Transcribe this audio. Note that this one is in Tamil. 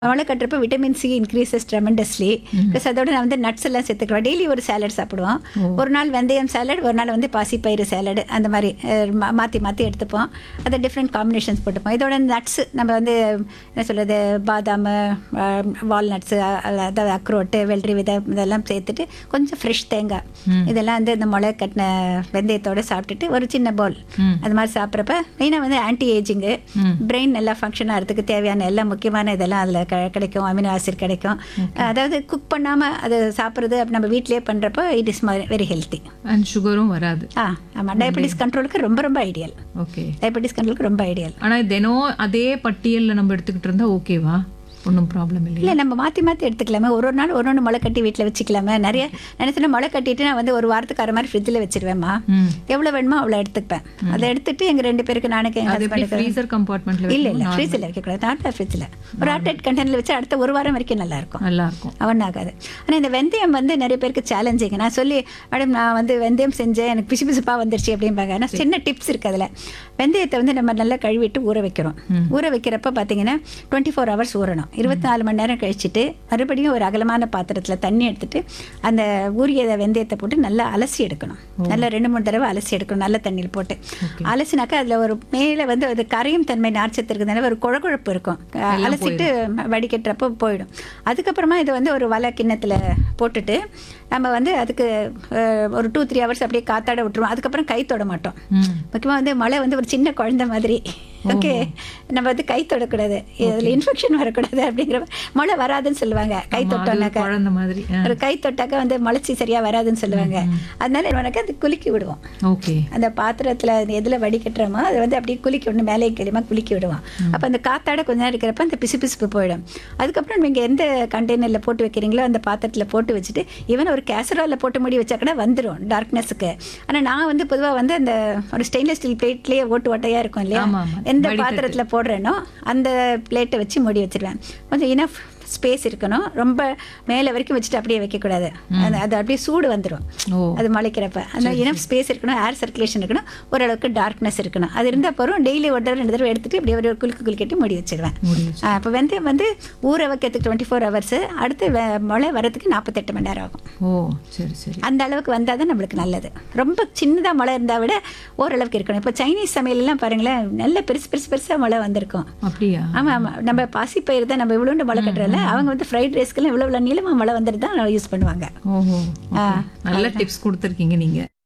முளை கட்டுறப்ப vitamin C increases tremendously plus அதோட நான் வந்து நட்ஸ் எல்லாம் சேர்த்துக்கிறோம் டெய்லி ஒரு சாலட் சாப்பிடுவோம் ஒரு நாள் வெந்தயம் சாலட் ஒரு நாள் வந்து பாசிப்பயிறு சாலட் அந்த மாதிரி அஹ், மா- மாற்றி மாற்றி எடுத்துப்போம் அதை டிஃப்ரெண்ட் காம்பினேஷன்ஸ் போட்டுப்போம் இதோட நட்ஸ் நம்ம வந்து என்ன சொல்கிறது பாதாம் வால்நட்ஸு அதாவது அக்ரோட்டு வெள்ளரி விதை இதெல்லாம் சேர்த்துட்டு கொஞ்சம் ஃப்ரெஷ் தேங்காய் இதெல்லாம் வந்து இந்த முளை கட்டின வெந்தயத்தோட சாப்பிட்டுட்டு ஒரு சின்ன பவுல் அது மாதிரி சாப்பிட்றப்ப மெயினாக வந்து ஆன்டி ஏஜிங்கு பிரெயின் நல்லா ஃபங்க்ஷன் ஆகிறதுக்கு தேவையான எல்லா முக்கியமான இதெல்லாம் அதில் கிடைக்கும் அமினோ ஆசிட் கிடைக்கும் அதாவது குக் பண்ணாமல் அது சாப்பிட்றது அப்படி நம்ம வீட்டிலேயே பண்ணுறப்போ it is very healthy and சுகரும் வராது ஆ ஆமாம் டயபெட்டிஸ் கண்ட்ரோலுக்கு ரொம்ப ரொம்ப ஐடியல் ஓகே டயபெட்டிஸ் கண்ட்ரோலுக்கு ரொம்ப ஐடியல் ஆனா தினம் அதே பட்டியல்ல நம்ம எடுத்துக்கிட்டு இருந்தா ஓகேவா ஒன்றும் ப்ராப்ளம் இல்லை இல்லை நம்ம மாற்றி மாற்றி எடுத்துக்கலாமே ஒரு ஒரு நாள் ஒரு ஒன்று முளை கட்டி வீட்டில் வச்சுக்கலாமே நிறைய நினைச்சுன்னா முளை கட்டிட்டு நான் வந்து ஒரு வாரத்துக்கு அரை மாதிரி ஃப்ரிட்ஜில் வச்சிருவேன்மா ம் எவ்வளோ வேணுமோ அவ்வளோ எடுத்துப்பேன் அதை எடுத்துட்டு எங்கள் ரெண்டு பேருக்கு நானுக்கு எங்கள் அது எப்படி ஹஸ்பண்டுக்கு ஃப்ரீசர் கம்பார்ட்மெண்ட்ல இல்லை இல்லை ஃப்ரிட்ஜில் வைக்கக்கூடாது நார்மலாக ஃப்ரிட்ஜில் ஒரு ஆர்டெட் கண்டெய்னரில் வச்சு அடுத்த ஒரு வாரம் வரைக்கும் நல்லா இருக்கும் நல்லா இருக்கும் அவன் ஆகாது ஆனால் இந்த வெந்தயம் வந்து நிறைய பேருக்கு சேலஞ்சிங் நான் சொல்லி மேடம் நான் வந்து வெந்தயம் செஞ்சேன் எனக்கு பிசு பிசுப்பாக வந்துருச்சு அப்படிம்பாங்க ஆனால் சின்ன டிப்ஸ் இருக்குது அதில் வெந்தயத்தை வந்து நம்ம நல்லா கழுவிட்டு ஊற வைக்கிறோம் ஊற வைக்கிறப்ப பார்த்தீங்கன்னா டுவெண்ட்டி ஃபோர் ஹவர்ஸ் ஊறணும் இருபத்தி நாலு மணி நேரம் கழிச்சிட்டு மறுபடியும் ஒரு அகலமான பாத்திரத்தில் தண்ணி எடுத்துட்டு அந்த ஊறிய வெந்தயத்தை போட்டு நல்லா அலசி எடுக்கணும் நல்லா ரெண்டு மூணு தடவை அலசி எடுக்கணும் நல்ல தண்ணியில் போட்டு அலசினாக்கா அதில் ஒரு மேலே வந்து அது கரையும் தன்மை நார்ச்சத்து இருக்கிறதுனால ஒரு குழகுழப்பு இருக்கும் அலசிட்டு வடிகட்டுறப்போ போயிடும் அதுக்கப்புறமா இதை வந்து ஒரு வலை கிண்ணத்தில் போட்டுட்டு நம்ம வந்து அதுக்கு அஹ், ஒரு டூ த்ரீ ஹவர்ஸ் அப்படியே காத்தாட விட்டுருவோம் அதுக்கப்புறம் கை தொட மாட்டோம் ம் முக்கியமாக வந்து மழை வந்து ஒரு சின்ன குழந்தை மாதிரி ஓகே நம்ம வந்து கை தொடக்கூடாது இதில் இன்ஃபெக்ஷன் வரக்கூடாது அப்படிங்கிற மழை வராதுன்னு சொல்லுவாங்க கை ஆமா, அது தொட்டோம்னாக்கா குழந்தை மாதிரி ஒரு கை தொட்டாக்கா வந்து மலைச்சி சரியாக வராதுன்னு சொல்லுவாங்க அதனால உனக்கு அது குலுக்கி விடுவோம் ஓகே அந்த பாத்திரத்தில் எதில் வடிகட்டுறோமோ அதை வந்து அப்படியே குலுக்கி விடணும் மேலே கிளியமாக குலுக்கி விடுவோம் அப்போ அந்த காத்தாட கொஞ்ச நேரம் இருக்கிறப்ப அந்த பிசு பிசுப்பு போயிடும் அதுக்கப்புறம் நீங்கள் எந்த கண்டெய்னரில் போட்டு வைக்கிறீங்களோ அந்த பாத்திரத்தில் போட்டு வச்சுட்டு ஈவன் ஒரு கேசரோலில் போட்டு மூடி வச்சா கூட வந்துடும் டார்க்னஸுக்கு ஆனால் நான் வந்து பொதுவாக வந்து அந்த ஒரு ஸ்டெயின்லெஸ் ஸ்டீல் பிளேட்லேயே ஓட்டு ஓட்டையாக இருக்கும் இல்லையா ஆமா, ஆமா. எந்த வடிதட்டு. பாத்திரத்தில் போடுறேனோ அந்த பிளேட்டை வச்சு மூடி வச்சிருவேன் கொஞ்சம் இனஃப் ஸ்பேஸ் இருக்கணும் ரொம்ப மேலே வரைக்கும் வச்சுட்டு அப்படியே வைக்கக்கூடாது அது அது அப்படியே சூடு வந்துடும் ஓ அது முளைக்கிறப்ப அந்த இனஃப் ஸ்பேஸ் இருக்கணும் ஏர் சர்க்குலேஷன் இருக்கணும் ஓரளவுக்கு டார்க்னஸ் இருக்கணும் அது இருந்தால் போகிறோம் டெய்லி ஒரு தடவை ரெண்டு தடவை எடுத்துட்டு அப்படியே ஒரு குலுக்கு குலுக்கிட்டு மூடி வச்சிருவேன் முடிஞ்சு அப்போ வெந்தயம் வந்து ஊற வைக்கிறதுக்கு டுவெண்ட்டி ஃபோர் ஹவர்ஸு அடுத்து வெ- முளை வரதுக்கு நாற்பத்தெட்டு மணி நேரம் ஆகும் ஓ சரி சரி அந்த அளவுக்கு வந்தால் தான் நம்மளுக்கு நல்லது ரொம்ப சின்னதாக முளை இருந்தால் விட ஓரளவுக்கு இருக்கணும் இப்போ சைனீஸ் சமையல்லாம் பாருங்களேன் நல்ல பெருசு பெருசு பெருசாக முளை வந்திருக்கும் அப்படியா ஆமாம் ஆமாம் நம்ம பாசிப்பயிறு தான் நம்ம இவ்வளோண்டு முளை கட்டுறல அவங்க வந்து ஃப்ரைட் ரைஸ்க்கெல்லாம் இவ்வளோ இவ்வளோ நீளமாக முளை வந்துட்டு தான் யூஸ் பண்ணுவாங்க ஓஹோ ஆ. நல்ல டிப்ஸ் கொடுத்துருக்கீங்க நீங்க